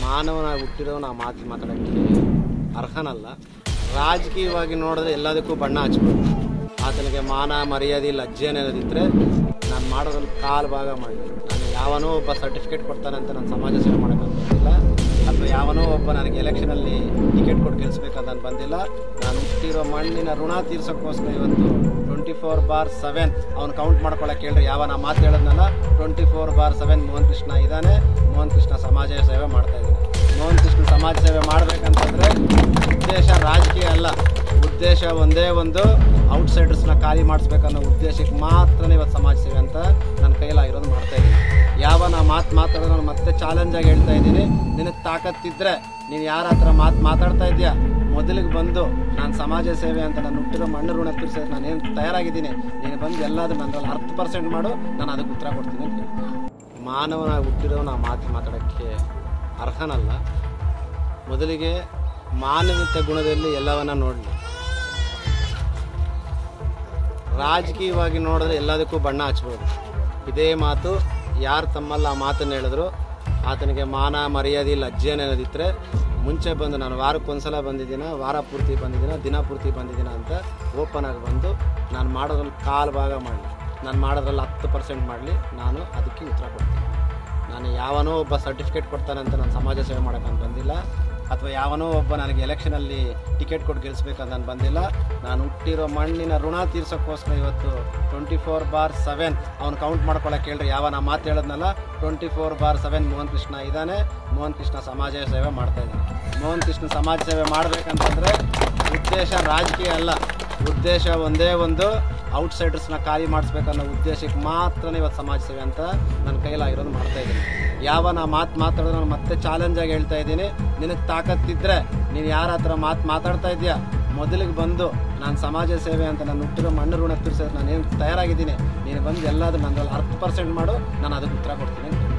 ಮಾನವನಾಗಿ ಹುಟ್ಟಿರೋ ನಾ ಮಾತು ಮಾತಾಡೋಕ್ಕೆ ಅರ್ಹನಲ್ಲ ರಾಜಕೀಯವಾಗಿ ನೋಡಿದ್ರೆ ಎಲ್ಲದಕ್ಕೂ ಬಣ್ಣ ಹಚ್ಬೋದು ಆತನಿಗೆ ಮಾನ ಮರ್ಯಾದೆ ಲಜ್ಜೆ ಅನ್ನೋದಿದ್ರೆ ನಾನು ಮಾಡೋದ್ರಲ್ಲಿ ಕಾಲು ಭಾಗ ಮಾಡಿ ನಾನು ಯಾವನೋ ಒಬ್ಬ ಸರ್ಟಿಫಿಕೇಟ್ ಕೊಡ್ತಾನೆ ಅಂತ ನಾನು ಸಮಾಜ ಸೇವೆ ಮಾಡೋಕ್ಕಂತಿಲ್ಲ ಅಥವಾ ಯಾವನೋ ಒಬ್ಬ ನನಗೆ ಎಲೆಕ್ಷನಲ್ಲಿ ಟಿಕೆಟ್ ಕೊಟ್ಟು ಗೆಲ್ಸ್ಬೇಕಂತ ನಾನು ಬಂದಿಲ್ಲ ನಾನು ಹುಟ್ಟಿರೋ ಮಣ್ಣಿನ ಋಣ ತೀರ್ಸೋಕ್ಕೋಸ್ಕರ ಇವತ್ತು ಟ್ವೆಂಟಿ ಫೋರ್ ಬಾರ್ ಸೆವೆನ್ ಅವ್ನು ಕೌಂಟ್ ಮಾಡ್ಕೊಳಕ್ಕೆ ಹೇಳ್ರಿ ಯಾವ ನಾ ಮಾತು ಹೇಳೋದ್ನಲ್ಲ twenty four bar seven Mohan Krishna ಇದ್ದಾನೆ ಮೋಹನ್ ಕೃಷ್ಣ ಸಮಾಜ ಸೇವೆ ಮಾಡ್ತಾ ಇದ್ದಾನೆ ಮೋಹನ್ ಕೃಷ್ಣ ಸಮಾಜ ಸೇವೆ ಮಾಡಬೇಕಂತಂದ್ರೆ ಉದ್ದೇಶ ರಾಜಕೀಯ ಅಲ್ಲ ಉದ್ದೇಶ ಒಂದೇ ಒಂದು ಔಟ್ಸೈಡರ್ಸ್ನ ಖಾಲಿ ಮಾಡಿಸ್ಬೇಕನ್ನೋ ಉದ್ದೇಶಕ್ಕೆ ಮಾತ್ರನೇ ಇವತ್ತು ಸಮಾಜ ಸೇವೆ ಅಂತ ನನ್ನ ಕೈಲಾಗಿರೋದು ಮಾಡ್ತಾ ಇದ್ದೀನಿ ಯಾವ ನಾ ಮಾತು ಮಾತಾಡೋದು ನಾನು ಮತ್ತೆ ಚಾಲೆಂಜಾಗಿ ಹೇಳ್ತಾ ಇದ್ದೀನಿ ನಿನಗೆ ತಾಕತ್ತಿದ್ರೆ ನೀನು ಯಾರ ಹತ್ರ ಮಾತು ಮಾತಾಡ್ತಾ ಇದೆಯಾ ಮೊದಲಿಗೆ ಬಂದು ನಾನು ಸಮಾಜ ಸೇವೆ ಅಂತ ನಾನು ಹುಟ್ಟಿರೋ ಮಣ್ಣು ಋಣ ತೀರ್ಸೋಕೆ ನಾನು ಏನು ತಯಾರಾಗಿದ್ದೀನಿ ನೀನು ಬಂದು ಎಲ್ಲಾದರೂ ನನ್ನಲ್ಲಿ ಹತ್ತು ಪರ್ಸೆಂಟ್ ಮಾಡು ನಾನು ಅದಕ್ಕೆ ಉತ್ತರ ಕೊಡ್ತೀನಿ ಅಂತ ಹೇಳ್ತೀನಿ ಮಾನವನಾಗಿ ಹುಟ್ಟಿರೋ ನಾ ಮಾತು ಮಾತಾಡೋಕ್ಕೆ ಅರ್ಹನಲ್ಲ ಮೊದಲಿಗೆ ಮಾನವೀಯತೆ ಗುಣದಲ್ಲಿ ಎಲ್ಲವನ್ನ ನೋಡಲಿ ರಾಜಕೀಯವಾಗಿ ನೋಡಿದ್ರೆ ಎಲ್ಲದಕ್ಕೂ ಬಣ್ಣ ಹಚ್ಬೋದು ಇದೇ ಮಾತು ಯಾರು ತಮ್ಮಲ್ಲ ಆ ಮಾತನ್ನು ಹೇಳಿದ್ರು ಆತನಿಗೆ ಮಾನ ಮರ್ಯಾದೆ ಲಜ್ಜೆ ಅನ್ನೋದಿದ್ರೆ ಮುಂಚೆ ಬಂದು ನಾನು ವಾರಕ್ಕೊಂದ್ಸಲ ಬಂದಿದ್ದೀನ ವಾರ ಪೂರ್ತಿ ಬಂದಿದ್ದೀನ ದಿನ ಪೂರ್ತಿ ಬಂದಿದ್ದೀನ ಅಂತ ಓಪನ್ ಆಗಿ ಬಂದು ನಾನು ಮಾಡೋದ್ರಲ್ಲಿ ಕಾಲು ಭಾಗ ಮಾಡಲಿ ನಾನು ಮಾಡೋದ್ರಲ್ಲಿ ಹತ್ತು ಪರ್ಸೆಂಟ್ ಮಾಡಲಿ ನಾನು ಅದಕ್ಕೆ ಉತ್ತರ ಕೊಡ್ತೀನಿ ನಾನು ಯಾವನೋ ಒಬ್ಬ ಸರ್ಟಿಫಿಕೇಟ್ ಕೊಡ್ತಾನೆ ಅಂತ ನಾನು ಸಮಾಜ ಸೇವೆ ಮಾಡೋಕ್ಕಂತ ಬಂದಿಲ್ಲ ಅಥವಾ ಯಾವನೋ ಒಬ್ಬ ನನಗೆ ಎಲೆಕ್ಷನಲ್ಲಿ ಟಿಕೆಟ್ ಕೊಟ್ಟು ಗೆಲ್ಸ್ಬೇಕಂತ ನಾನು ಬಂದಿಲ್ಲ ನಾನು ಹುಟ್ಟಿರೋ ಮಣ್ಣಿನ ಋಣ ತೀರ್ಸೋಕ್ಕೋಸ್ಕರ ಇವತ್ತು ಟ್ವೆಂಟಿ ಫೋರ್ ಬಾರ್ ಸೆವೆನ್ ಅವ್ನು ಕೌಂಟ್ ಮಾಡ್ಕೊಳಕ್ಕೆ ಹೇಳ್ರಿ ಯಾವ ನಾ ಮಾತು ಹೇಳೋದ್ನಲ್ಲ twenty four bar seven Mohan Krishna ಇದ್ದಾನೆ ಮೋಹನ್ ಕೃಷ್ಣ ಸಮಾಜ ಸೇವೆ ಮಾಡ್ತಾ ಇದ್ದಾನೆ ಮೋಹನ್ ಕೃಷ್ಣ ಸಮಾಜ ಸೇವೆ ಮಾಡಬೇಕಂತಂದ್ರೆ ಉದ್ದೇಶ ರಾಜಕೀಯ ಅಲ್ಲ ಉದ್ದೇಶ ಒಂದೇ ಒಂದು ಔಟ್ಸೈಡರ್ಸ್ನ ಖಾಲಿ ಮಾಡಿಸ್ಬೇಕನ್ನೋ ಉದ್ದೇಶಕ್ಕೆ ಮಾತ್ರನೇ ಇವತ್ತು ಸಮಾಜ ಸೇವೆ ಅಂತ ನನ್ನ ಕೈಲಾಗಿರೋದು ಮಾಡ್ತಾ ಇದ್ದೀನಿ ಯಾವ ನಾ ಮಾತು ಮಾತಾಡೋದು ನಾನು ಮತ್ತೆ ಚಾಲೆಂಜಾಗಿ ಹೇಳ್ತಾ ಇದ್ದೀನಿ ನಿನಗೆ ತಾಕತ್ತಿದ್ರೆ ನೀನು ಯಾರ ಹತ್ರ ಮಾತು ಮಾತಾಡ್ತಾ ಇದೆಯಾ ಮೊದಲಿಗೆ ಬಂದು ನಾನು ಸಮಾಜ ಸೇವೆ ಅಂತ ನಾನು ಹುಟ್ಟಿರೋ ಮಣ್ಣು ಋಣ ತೀರ್ಸೋಕೆ ನಾನು ಏನು ತಯಾರಾಗಿದ್ದೀನಿ ನೀನು ಬಂದು ಎಲ್ಲಾದರೂ ನನ್ನಲ್ಲಿ ಹತ್ತು ಪರ್ಸೆಂಟ್ ಮಾಡು ನಾನು ಅದಕ್ಕೆ ಉತ್ತರ ಕೊಡ್ತೀನಿ ಅಂತ